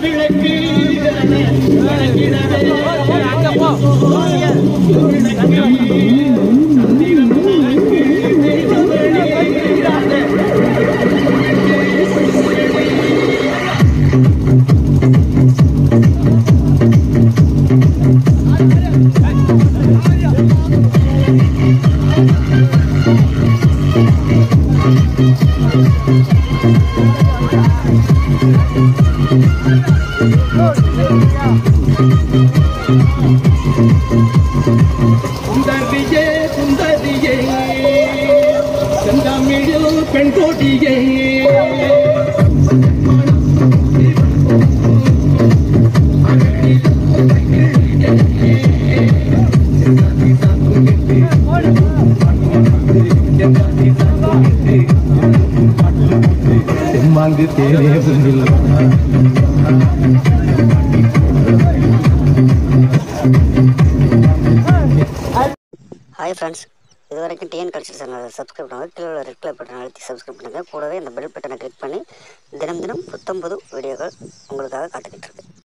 விளக்கு வணங்கிடவே அங்க போ சந்திரன் உனக்கு தெய்வமணியாத சுந்தரியே சுந்தரியே செந்தமிழில் பெண் கோட்டியே தெம்மாங்கு தேரே புந்தில் ஹாய் ஃப்ரெண்ட்ஸ் இது வரைக்கும் டிஎன் கல்ச்சர் சேனலை சப்ஸ்கிரைப் பண்ணுங்கள் கீழே உள்ள ரெட் கலர் பட்டனை அழுத்தி சப்ஸ்கிரைப் பண்ணுங்கள் கூடவே இந்த பெல் பட்டனை கிளிக் பண்ணி தினம் தினம் புத்தம் புது வீடியோக்கள் உங்களுக்காக காத்துக்கிட்டு இருக்கு